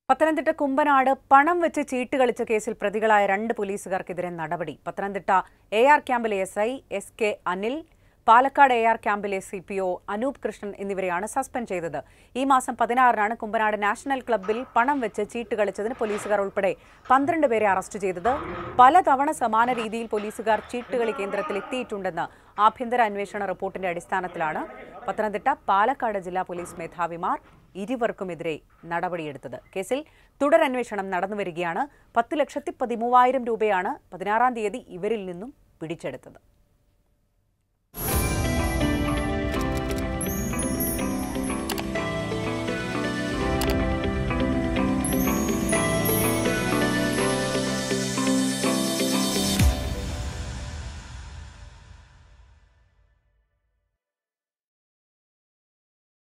പത്തനംതിട്ട കുമ്പനാട് പണം വെച്ച് ചീട്ട് കളിച്ച കേസിൽ പ്രതികളായ രണ്ട് പോലീസുകാർക്കെതിരെ നടപടി പത്തനംതിട്ട എ ആർ ക്യാമ്പിലെ S I S K Anil Palakkad A R ക്യാമ്പിലെ C P O Anoop Krishnan എന്നിവരെയാണ് സസ്പെൻഡ് ചെയ്തത് ഈ മാസം പതിനാറിനാണ് കുമ്പനാട് നാഷണൽ ക്ലബ്ബിൽ പണം വെച്ച് ചീട്ട് കളിച്ചതിന് പോലീസുകാർ ഉൾപ്പെടെ പന്ത്രണ്ട് പേരെ അറസ്റ്റ് ചെയ്തത് പലതവണ സമാന രീതിയിൽ പോലീസുകാർ ചീട്ടുകളി കേന്ദ്രത്തിൽ എത്തിയിട്ടുണ്ടെന്ന് ആഭ്യന്തര അന്വേഷണ റിപ്പോർട്ടിന്റെ അടിസ്ഥാനത്തിലാണ് പത്തനംതിട്ട പാലക്കാട് ജില്ലാ പോലീസ് മേധാവിമാർ ഇരുവർക്കുമെതിരെ നടപടിയെടുത്തത് കേസിൽ തുടരന്വേഷണം നടന്നുവരികയാണ് പത്ത് ലക്ഷത്തി പതിമൂവായിരം രൂപയാണ് പതിനാറാം തീയതി ഇവരിൽ നിന്നും പിടിച്ചെടുത്തത്